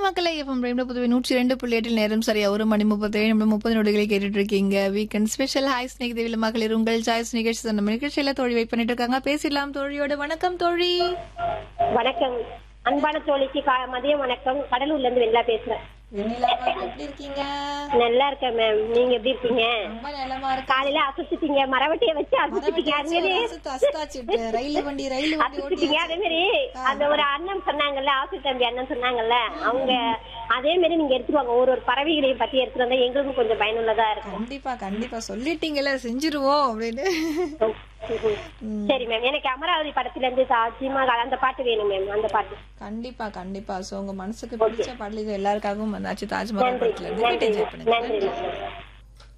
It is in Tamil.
மக்களை எஃப்எம் ரெண்டு புதுவை நூற்றி ரெண்டு புள்ளி எட்டில் நேரம் சரியா ஒரு மணி முப்பத்தி ஏழு நிமிடம் முப்பது நொடிகளை கேட்டுட்டு இருக்கீங்க வீக்கெண்ட் ஸ்பெஷல் ஹாய் ஸ்னேக் தேவில மகளிர் உங்கள் சாய்ஸ் நிகழ்ச்சி நம்ம நிகழ்ச்சியில தோழி வெயிட் பண்ணிட்டு இருக்காங்க பேசிடலாம் தோழியோட வணக்கம் தோழி வணக்கம் அன்பான தோழிக்கு கா- மதியம் வணக்கம் கடலூர்ல இருந்து வெள்ளா பேசுறேன் எப்படி இருக்கீங்க நல்லா இருக்கேன் மேம் நீங்க எப்படி இருக்கீங்க ரொம்ப நலமா இருக்கு காலையில அசைச்சிட்டீங்க மரவட்டிய வச்சு அசைச்சிட்டீங்க அது மாதிரி ரயில் வண்டி ரயில் வண்டி அசைச்சிட்டீங்க அதே மாதிரி அந்த ஒரு அண்ணன் சொன்னாங்கல்ல ஆசை தம்பி அண்ணன் சொன்னாங்கல்ல அவங்க அதே மாதிரி நீங்க எடுத்துட்டு வாங்க ஒரு ஒரு பறவைகளையும் பத்தி எடுத்துட்டு வந்தா எங்களுக்கும் கொஞ்சம் பயனுள்ளதா இருக்கும் கண்டிப்பா கண்டிப்பா சொல்லிட்டீங்கல்ல செஞ்சிருவோம் அப்படின்னு சரி மேம் எனக்கு அமராவதி படத்துல இருந்து சாட்சியமா அந்த பாட்டு வேணும் மேம் அந்த பாட்டு கண்டிப்பா கண்டிப்பா சோ உங்க மனசுக்கு பிடிச்ச பாடல் இது எல்லாருக்காகவும் வந்தாச்சு தாஜ்மஹால் படத்துல இருந்து கேட்டு enjoy பண்ணுங்க நன்றி மேம்